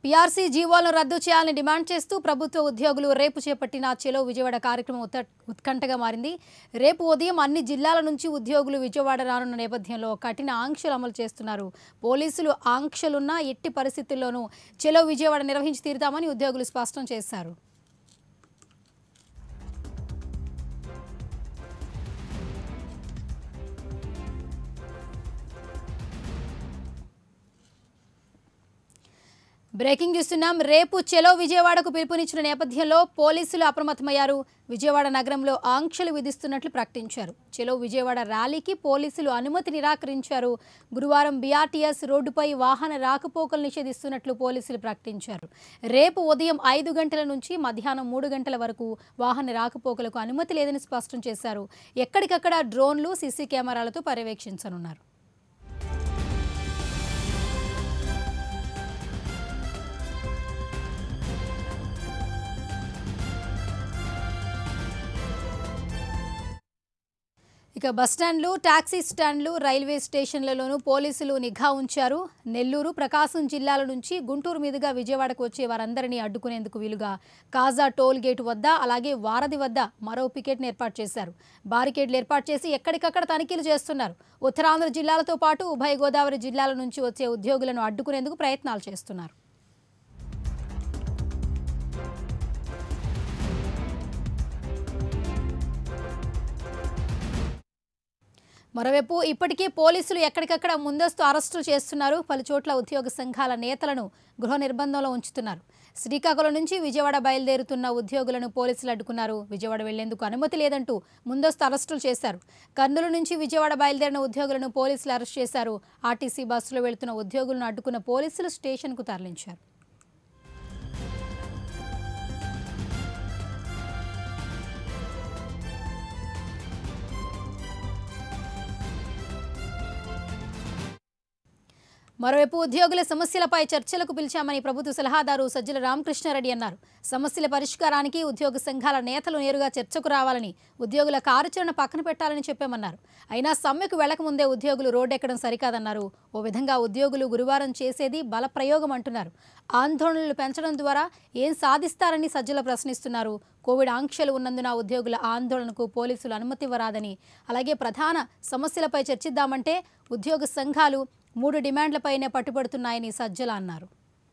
PRC జీవోలను రద్దు చేయాలని demand చేస్తూ ప్రభుత్వ ఉద్యోగులు రేపు చేపట్టిన చెలో విజయవాడ కార్యక్రమం ఉత్త- ఉత్కంఠగా మారింది రేపు ఉదయం అన్ని జిల్లాల నుంచి ఉద్యోగులు విజయవాడ రానున్న నేపథ్యంలో కఠిన ఆంక్షలు అమలు చేస్తున్నారు పోలీసులు ఆంక్షలున్నా ఎట్టి పరిస్థితుల్లోనూ చెలో విజయవాడ నిర్వహించి తీరుతామని ఉద్యోగులు స్పష్టం చేశారు బ్రేకింగ్ చూస్తున్నాం రేపు చెలో విజయవాడకు పిలుపునిచ్చిన నేపథ్యంలో పోలీసులు అప్రమత్తమయ్యారు విజయవాడ నగరంలో ఆంక్షలు విధిస్తున్నట్లు ప్రకటించారు చెలో విజయవాడ ర్యాలీకి పోలీసులు అనుమతి నిరాకరించారు గురువారం బీఆర్టీఎస్ రోడ్డుపై వాహన రాకపోకలు నిషేధిస్తున్నట్లు పోలీసులు ప్రకటించారు రేపు ఉదయం ఐదు గంటల నుంచి మధ్యాహ్నం మూడు గంటల వరకు వాహన రాకపోకలకు అనుమతి లేదని స్పష్టం చేశారు ఎక్కడికక్కడ డ్రోన్లు సీసీ కెమెరాలతో పర్యవేక్షించనున్నారు ఇక బస్టాండ్లు టాక్సీ స్టాండ్లు రైల్వే స్టేషన్లలోనూ పోలీసులు నిఘా ఉంచారు నెల్లూరు ప్రకాశం జిల్లాల నుంచి గుంటూరు మీదుగా విజయవాడకు వచ్చే వారందరినీ అడ్డుకునేందుకు వీలుగా కాజా టోల్ గేట్ వద్ద అలాగే వారధి వద్ద మరో పికెట్ను ఏర్పాటు చేశారు బారికేడ్లు ఏర్పాటు చేసి ఎక్కడికక్కడ తనిఖీలు చేస్తున్నారు ఉత్తరాంధ్ర జిల్లాలతో పాటు ఉభయ గోదావరి జిల్లాల నుంచి వచ్చే ఉద్యోగులను అడ్డుకునేందుకు ప్రయత్నాలు చేస్తున్నారు మరోవైపు ఇప్పటికే పోలీసులు ఎక్కడికక్కడ ముందస్తు అరెస్టులు చేస్తున్నారు పలు చోట్ల ఉద్యోగ సంఘాల నేతలను గృహ నిర్బంధంలో ఉంచుతున్నారు శ్రీకాకుళం నుంచి విజయవాడ బయలుదేరుతున్న ఉద్యోగులను పోలీసులు అడ్డుకున్నారు విజయవాడ వెళ్లేందుకు అనుమతి లేదంటూ ముందస్తు అరెస్టులు చేశారు కర్నూలు నుంచి విజయవాడ బయలుదేరిన ఉద్యోగులను పోలీసులు అరెస్ట్ చేశారు ఆర్టీసీ బస్సులో వెళ్తున్న ఉద్యోగులను అడ్డుకున్న పోలీసులు స్టేషన్కు తరలించారు మరోవైపు ఉద్యోగుల సమస్యలపై చర్చలకు పిలిచామని ప్రభుత్వ సలహాదారు సజ్జల రామకృష్ణారెడ్డి అన్నారు సమస్యల పరిష్కారానికి ఉద్యోగ సంఘాల నేతలు నేరుగా చర్చకు రావాలని ఉద్యోగుల కార్యాచరణ పక్కన పెట్టాలని చెప్పామన్నారు అయినా సమ్మెకు వెళ్లకముందే ఉద్యోగులు రోడ్డెక్కడం సరికాదన్నారు ఓ విధంగా ఉద్యోగులు గురువారం చేసేది బల ప్రయోగం అంటున్నారు ఆందోళనలు పెంచడం ద్వారా ఏం సాధిస్తారని సజ్జల ప్రశ్నిస్తున్నారు కోవిడ్ ఆంక్షలు ఉన్నందున ఉద్యోగుల ఆందోళనకు పోలీసులు అనుమతి ఇవ్వరాదని అలాగే ప్రధాన సమస్యలపై చర్చిద్దామంటే ఉద్యోగ సంఘాలు మూడు డిమాండ్లపైనే పట్టుబడుతున్నాయని సజ్జల అన్నారు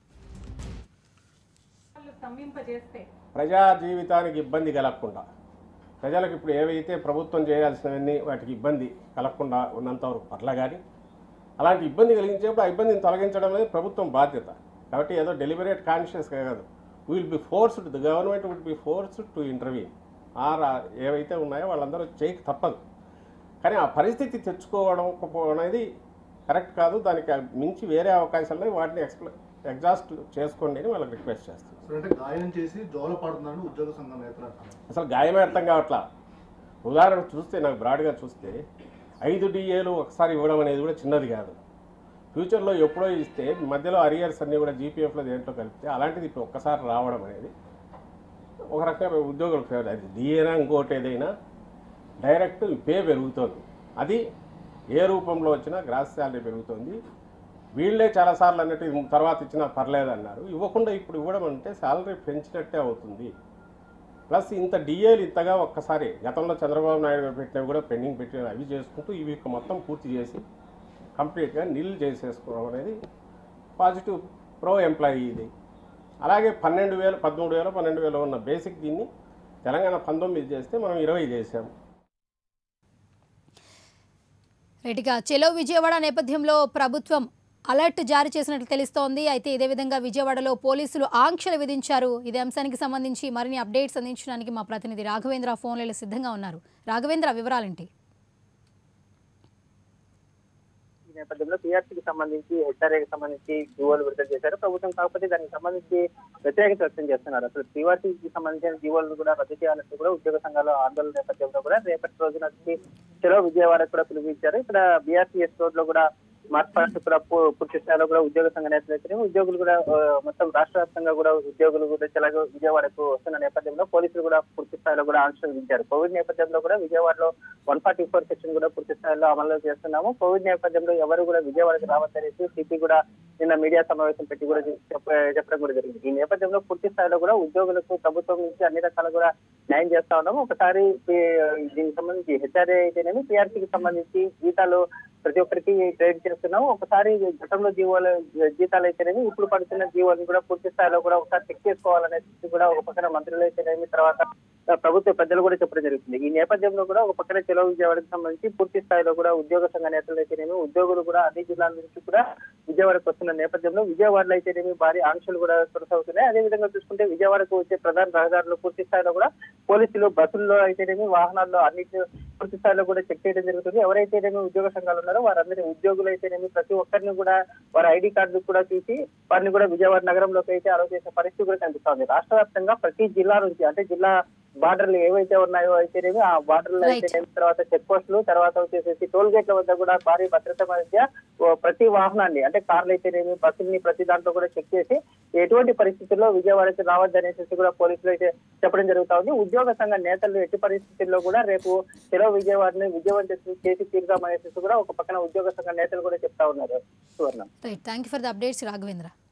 స్తంభింపజేస్తే ప్రజా జీవితానికి ఇబ్బంది కలగకుండా ప్రజలకు ఇప్పుడు ఏవైతే ప్రభుత్వం చేయాల్సినవన్నీ వాటికి ఇబ్బంది కలగకుండా ఉన్నంత వరకు పర్ల కానీ అలాంటి ఇబ్బంది కలిగించేప్పుడు ఆ ఇబ్బందిని తొలగించడం అనేది ప్రభుత్వం బాధ్యత కాబట్టి ఏదో డెలిబరేట్ కాన్షియస్ కాదు will be forced the government will be forced to intervene or ఏవైతే ఉన్నాయో వాళ్ళందరూ చేయక తప్పదు కానీ ఆ పరిస్థితి తెచ్చుకోవడం అనేది కరెక్ట్ కాదు దానికి మించి వేరే అవకాశాలు ఉన్నాయి వాటిని ఎక్స్ప్లె ఎగ్జాస్ట్ చేసుకోండి అని వాళ్ళకి రిక్వెస్ట్ చేస్తాను సో అంటే గాయం చేసి జోల పడుతున్నారని ఉద్యోగ సంఘం నేతలు అంటున్నారు అసలు గాయమే అర్థం కావట్లా ఉదాహరణ చూస్తే నాకు బ్రాడ్గా చూస్తే ఐదు డిఏలు ఒకసారి ఇవ్వడం అనేది కూడా చిన్నది కాదు ఫ్యూచర్లో ఎప్పుడో ఇస్తే మధ్యలో అరియర్స్ అన్నీ కూడా జీపీఎఫ్లో దేంట్లో కలిపితే అలాంటిది ఇప్పుడు ఒక్కసారి రావడం అనేది ఒక రకంగా ఉద్యోగులకు ఫేవర్ అది డిఏనా ఇంకోటి ఏదైనా డైరెక్ట్ పే పెరుగుతుంది అది ఏ రూపంలో వచ్చినా గ్రాస్ శాలరీ పెరుగుతుంది వీళ్ళే చాలాసార్లు అన్నట్టు ఇది తర్వాత ఇచ్చినా పర్లేదు అన్నారు ఇవ్వకుండా ఇప్పుడు ఇవ్వడం అంటే శాలరీ పెంచినట్టే అవుతుంది ప్లస్ ఇంత డిఏలు ఇంతగా ఒక్కసారి గతంలో చంద్రబాబు నాయుడు గారు పెట్టినవి కూడా పెండింగ్ పెట్టిన అవి చేసుకుంటూ ఇవి ఇక మొత్తం పూర్తి చేసి కంప్లీట్గా నిల్ చేసేసుకోవడం అనేది పాజిటివ్ ప్రో ఎంప్లాయీ ఇది అలాగే పన్నెండు వేలు పదమూడు వేలు పన్నెండు వేలు ఉన్న బేసిక్ దీన్ని తెలంగాణ పంతొమ్మిది చేస్తే మనం ఇరవై చేసాము రైట్గా చెలో విజయవాడ నేపథ్యంలో ప్రభుత్వం అలర్ట్ జారీ చేసినట్లు తెలుస్తోంది అయితే ఇదే విధంగా విజయవాడలో పోలీసులు ఆంక్షలు విధించారు ఇదే అంశానికి సంబంధించి మరిన్ని అప్డేట్స్ అందించడానికి మా ప్రతినిధి రాఘవేంద్ర ఫోన్లలో సిద్ధంగా ఉన్నారు రాఘవేంద్ర వివరాలేంటి ఈ నేపథ్యంలో టీఆర్సీకి సంబంధించి హెచ్ఆర్ఏకి సంబంధించి జీవోలు విడుదల చేశారు ప్రభుత్వం కాకపోతే దానికి సంబంధించి వ్యతిరేకత వ్యక్తం చేస్తున్నారు అసలు టీఆర్సీకి సంబంధించిన జీవోలను కూడా రద్దు చేయాలంటూ కూడా ఉద్యోగ సంఘాలు ఆందోళన నేపథ్యంలో కూడా రేపటి రోజున వచ్చి చెలో విజయవాడకు కూడా పిలుపునిచ్చారు ఇక్కడ బీఆర్సీఎస్ రోడ్ లో కూడా మార్చ్ పాస్ట్ కూడా పూ- పూర్తి స్థాయిలో కూడా ఉద్యోగ సంఘ నేతలు అయితే ఉద్యోగులు కూడా ఆ, మొత్తం రాష్ట్ర వ్యాప్తంగా కూడా ఉద్యోగులు కూడా చాలా విజయవాడకు వస్తున్న నేపథ్యంలో పోలీసులు కూడా పూర్తి స్థాయిలో కూడా ఆంక్షలు విధించారు కోవిడ్ నేపథ్యంలో కూడా విజయవాడలో వన్ ఫార్టీ ఫోర్ సెక్షన్ కూడా పూర్తి స్థాయిలో అమలు చేస్తున్నాము కోవిడ్ నేపథ్యంలో ఎవరు కూడా విజయవాడకు రావద్దనేసి సిపి కూడా నిన్న మీడియా సమావేశం పెట్టి కూడా చెప్ప- చెప్పడం కూడా జరిగింది ఈ నేపథ్యంలో పూర్తి స్థాయిలో కూడా ఉద్యోగులకు ప్రభుత్వం నుంచి అన్ని రకాల కూడా న్యాయం చేస్తా ఉన్నాము ఒకసారి ఈ- దీనికి సంబంధించి హెచ్ఆర్ఏ అయితేనేమి పిఆర్సీకి సంబంధించి జీతాలు ప్రతి ఒక్కరికి ట్రేడ్ చేస్తున్నాము ఒకసారి గతంలో జీవోలు జీతాలు అయితేనేమి ఇప్పుడు పడుతున్న జీవోని కూడా పూర్తి స్థాయిలో కూడా ఒకసారి చెక్ చేసుకోవాలనేసి కూడా ఒక పక్కన మంత్రులు అయితేనేమి తర్వాత ఆ, ప్రభుత్వ పెద్దలు కూడా చెప్పడం జరుగుతుంది ఈ నేపథ్యంలో కూడా ఒక పక్కన చెలవు విజయవాడకు సంబంధించి పూర్తి స్థాయిలో కూడా ఉద్యోగ సంఘ నేతలు అయితేనేమి ఉద్యోగులు కూడా అన్ని జిల్లాల నుంచి కూడా విజయవాడకు వస్తున్న నేపథ్యంలో విజయవాడలో అయితేనేమి భారీ ఆంక్షలు కూడా కొనసాగుతున్నాయి అదే విధంగా చూసుకుంటే విజయవాడకు వచ్చే ప్రధాన రహదారులు పూర్తి స్థాయిలో కూడా పోలీసులు బస్సుల్లో అయితేనేమి వాహనాల్లో అన్నిటి పూర్తి స్థాయిలో కూడా చెక్ చేయడం జరుగుతుంది ఎవరైతేనేమి ఉద్యోగ సంఘాలు ఉన్నారో వారందరి ఉద్యోగులు అయితేనేమి ప్రతి ఒక్కరిని కూడా వారి ఐడి కార్డులు కూడా తీసి వారిని కూడా విజయవాడ నగరంలోకి అయితే అలౌ చేసే పరిస్థితి కూడా కనిపిస్తోంది రాష్ట్ర వ్యాప్తంగా ప్రతి జిల్లా నుంచి అంటే జిల్లా బార్డర్లు ఏవైతే ఉన్నాయో అయితేనేమి ఆ బార్డర్లు Right. అయితేనేమి తర్వాత చెక్ పోస్టులు తర్వాత వచ్చేసి టోల్ గేట్ల వద్ద కూడా భారీ భద్రత మధ్య ఓ ప్రతి వాహనాన్ని అంటే కార్లు అయితేనేమి బస్సుల్ని ప్రతి దాంట్లో కూడా చెక్ చేసి ఎటువంటి పరిస్థితుల్లో విజయవాడకి రావద్దనేసి కూడా పోలీసులు అయితే చెప్పడం జరుగుతా ఉంది ఉద్యోగ సంఘ నేతలు ఎట్టి పరిస్థితుల్లో కూడా రేపు సెలవు విజయవాడని విజయవంతం చేసి తీరుదామనేసి కూడా ఒక పక్కన ఉద్యోగ సంఘ నేతలు కూడా చెప్తా ఉన్నారు Suvarna right thank you for the updates Raghavendra